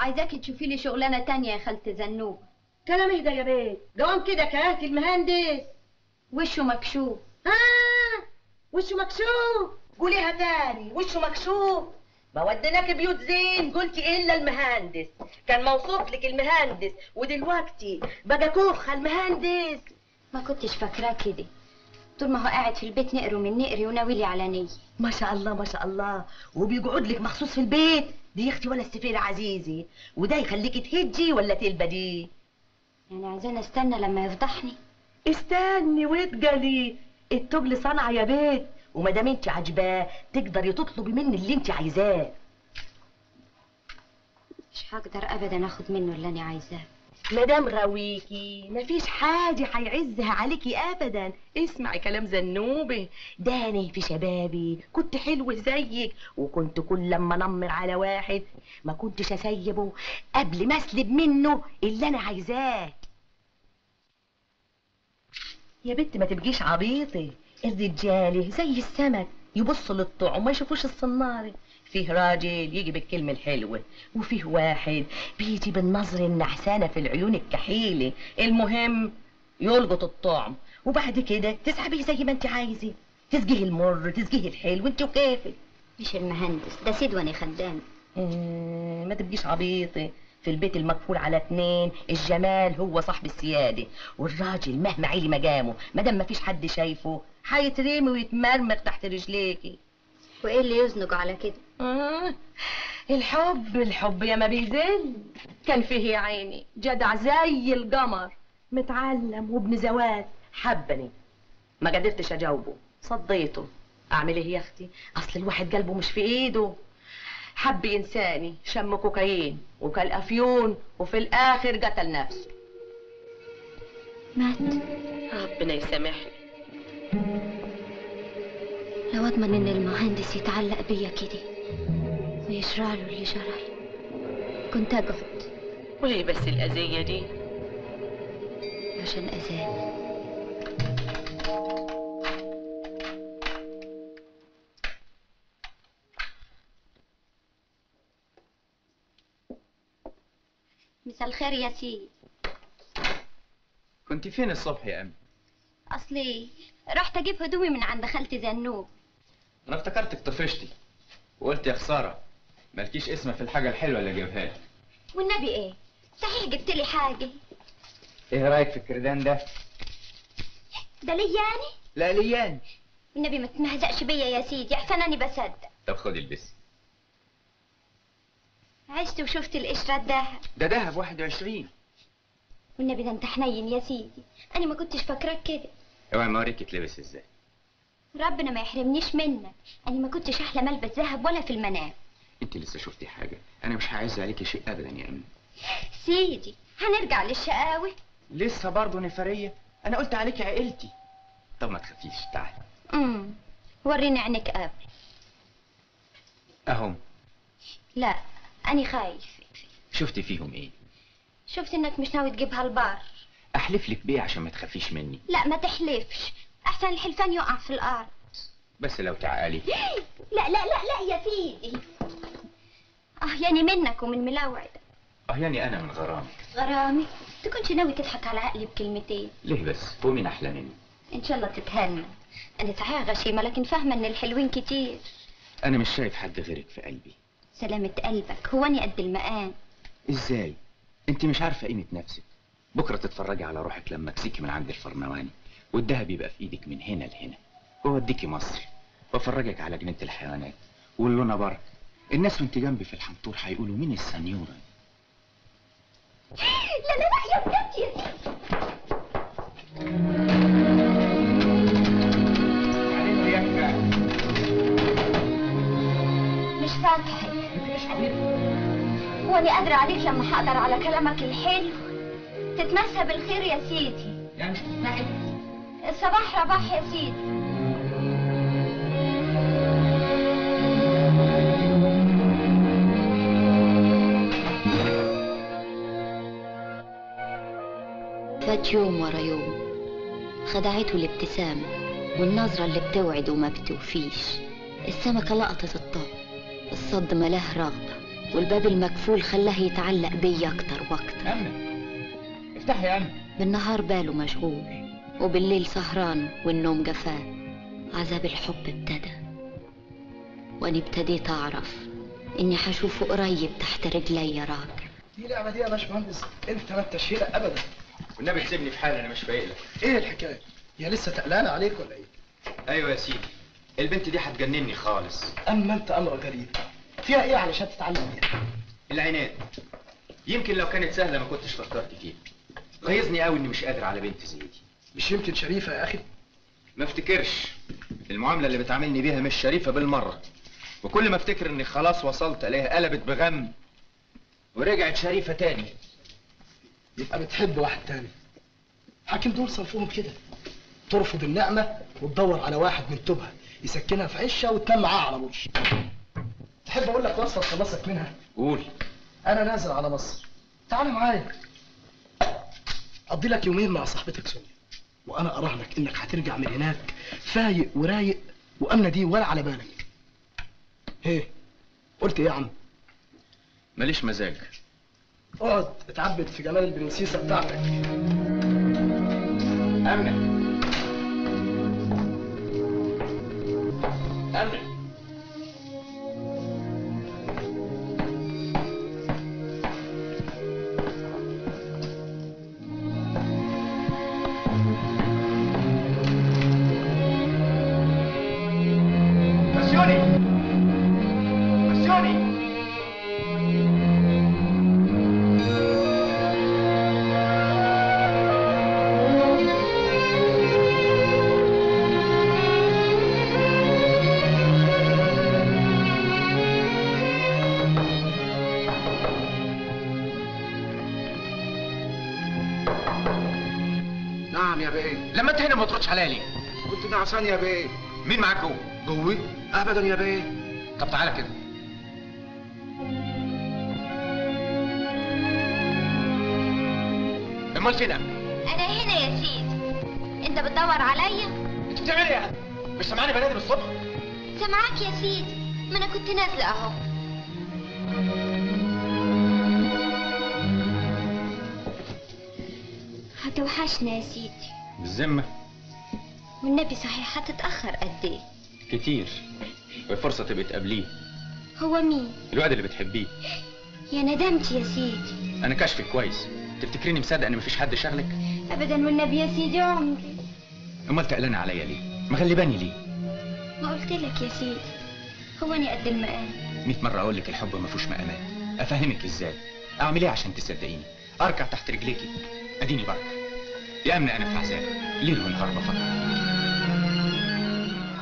عايزاكي تشوفي لي شغلانه تانية يا خالتي زنوب كلام اهدى يا بيت جوام كده كرهت المهندس وشه مكشوف اه وشه مكشوف قوليها تاني وشه مكشوف ما وديناك بيوت زين قلتي الا المهندس كان موصوف لك المهندس ودلوقتي بقى كوخ المهندس ما كنتش فاكراه كده طول ما هو قاعد في البيت نقره من نقري وناويلي على نية ما شاء الله ما شاء الله وبيقعد لك مخصوص في البيت دي يا اختي ولا السفيرة عزيزي وده يخليكي تهجي ولا تلبدي يعني عايزاني استنى لما يفضحني استني واتقلي التجل صنعة يا بيت وما دام انت عاجباه تقدري تطلبي مني اللي انت عايزاه مش هقدر ابدا اخد منه اللي انا عايزاه ما دام غاويكي مفيش حاجة هيعزها عليكي أبدا اسمعي كلام زنوبة داني في شبابي كنت حلو زيك وكنت كل لما نمر على واحد ما كنتش أسيبه قبل ما أسلب منه اللي أنا عايزاه يا بنت ما تبقيش عبيطة الرجالة زي السمك يبصوا للطعم وما يشوفوش الصنارة فيه راجل يجي بالكلمة الحلوة وفيه واحد بيجي بالنظر النحسانة في العيون الكحيلة المهم يلقط الطعم وبعد كده تسحبيه زي ما انت عايزة تسقيه المر تسقيه الحلو انت وكيفك مش المهندس ده سيد وانا خدام آه، ما تبقيش عبيطة في البيت المقفول على اتنين الجمال هو صاحب السيادة والراجل مهما عيلي مقامه ما دام مفيش حد شايفه هيترمي ويتمرمغ تحت رجليكي وايه اللي يزنق على كده آه، الحب الحب يا ما بيزل كان فيه يا عيني جدع زي القمر متعلم وابن زواج حبني ما قدرتش اجاوبه صديته اعمل ايه يا اختي اصل الواحد قلبه مش في ايده حب ينساني شم كوكايين وكل افيون وفي الاخر قتل نفسه مات ربنا يسامحني لو اضمن ان المهندس يتعلق بيا كده ويشرع له اللي جرى كنت اقعد وليه بس الاذيه دي عشان اذاني مساء الخير يا سيدي كنت فين الصبح يا أمي؟ اصلي رحت اجيب هدومي من عند خالتي زنوب أنا افتكرتك طفشتي وقلت يا خسارة مالكيش اسم في الحاجة الحلوة اللي جابها لي والنبي ايه صحيح جبت لي حاجه إيه رأيك في الكردان ده؟ ده ليا يعني لا ليان والنبي ما تمهزقش بيا يا سيدي احسن اني بصدق طب خدي البسي عشت وشفت القشره الدهب ده دهب 21 والنبي ده انت حنين يا سيدي انا ما كنتش فاكراك كده اوعي ما اوريك يتلبس ازاي ربنا ما يحرمنيش منك انا ما كنتش احلم البس ذهب ولا في المنام انت لسه شفتي حاجة انا مش هعز عليكي شيء ابدا يا امي سيدي هنرجع للشقاوة لسه برضه نفرية انا قلت عليكي عقلتي طب ما تخافيش تعالي امم وريني عينك قبل اهم لا انا خايف شفتي فيهم ايه شفت انك مش ناوي تجيبها البار احلف لك بيه عشان ما تخافيش مني لا ما تحلفش احسن الحلفان يقع في الارض بس لو تعالي لا لا لا لا يا سيدي اه يعني منك ومن ملاوعدك اه يعني انا من غرامك غرامي تكونش ناوي تضحك على عقلي بكلمتين ليه بس هو مين احلى مني ان شاء الله تتهنى انا صحيح غشيمه لكن فاهمه ان الحلوين كتير انا مش شايف حد غيرك في قلبي سلامة قلبك هو اني قد المقام ازاي انت مش عارفه قيمه نفسك بكره تتفرجي على روحك لما اكسيكي من عند الفرنواني والدهب يبقى في ايدك من هنا لهنا واوديكي مصر وافرجك على جنينه الحيوانات واللونا بارك الناس وانت جنبي في الحنطور هيقولوا مين السنيوره دي؟ لا لا لا يا بجد يا سيدي مش فاتحة هو اني قادرة عليك لما هقدر على كلامك الحلو تتمسى بالخير يا سيدي يعني الصباح رباح يا سيدي فات يوم ورا يوم خدعته الابتسامة والنظرة اللي بتوعد وما بتوفيش السمكة لقطت الطاق الصد ملاه رغبة والباب المكفول خلاه يتعلق بيا أكتر وأكتر امنه افتحي يا امنه بالنهار باله مشغول وبالليل سهران والنوم جفاه عذاب الحب ابتدى وأنا ابتديت أعرف إني حشوفه قريب تحت رجلي راجل دي لعبه دي يا باشمهندس انت ما انتش هنا ابدا والنبي سيبني في حالي انا مش فايق لك ايه الحكايه يا لسه تقلانه عليك ولا ايه ايوه يا سيدي البنت دي هتجنني خالص اما انت امر غريب فيها ايه علشان تتعلم بيها العناد يمكن لو كانت سهله ما كنتش فكرت فيها غيظني قوي اني مش قادر على بنت زي دي مش يمكن شريفه يا اخي ما افتكرش المعامله اللي بتعاملني بيها مش شريفه بالمره وكل ما افتكر اني خلاص وصلت الاقيها قلبت بغم ورجعت شريفه تاني يبقى بتحب واحد تاني حاكم دول صنفهم كده ترفض النعمه وتدور على واحد من توبها يسكنها في عشه وتنام معاها على برش تحب اقول لك وصفه تخلصك منها قول انا نازل على مصر تعال معايا اقضي لك يومين مع صاحبتك سونيا وانا اراهنك انك هترجع من هناك فايق ورايق وامنه دي ولا على بالك ايه قلت ايه يا عم ماليش مزاج اقعد اتعبد في جمال البرنسيسه بتاعتك امنه امنه بسيوني بسيوني نعم يا بيه لما انت هنا ما تردش عليا ليه؟ كنت نعسان يا بيه مين معاك جوه؟ جوي ابدا يا بيه طب تعالى كده امال فين امنه؟ أنا هنا يا سيدي أنت بتدور عليا؟ انت بتعمل ايه يا مش سامعاني بنادم الصبح؟ سامعاك يا سيدي ما أنا كنت نازلة أهو هتوحشنا يا سيدي بالذمة والنبي صحيح هتتأخر قد إيه؟ كتير والفرصة تبقى تقابليه هو مين؟ الواد اللي بتحبيه يا ندمت يا سيدي انا كشفك كويس تفتكريني مصدق ان مفيش حد شغلك أبدا والنبي يا سيدي عمري امال تقلانة عليا ليه مغلباني ليه ما قلت لك يا سيدي هو أنا قد المقام 100 مرة اقول لك الحب ما فيهوش مقامات افهمك ازاي اعمل ايه عشان تصدقيني اركع تحت رجليكي اديني بركة يا امنة انا في عذاب ليل ونهار بفكر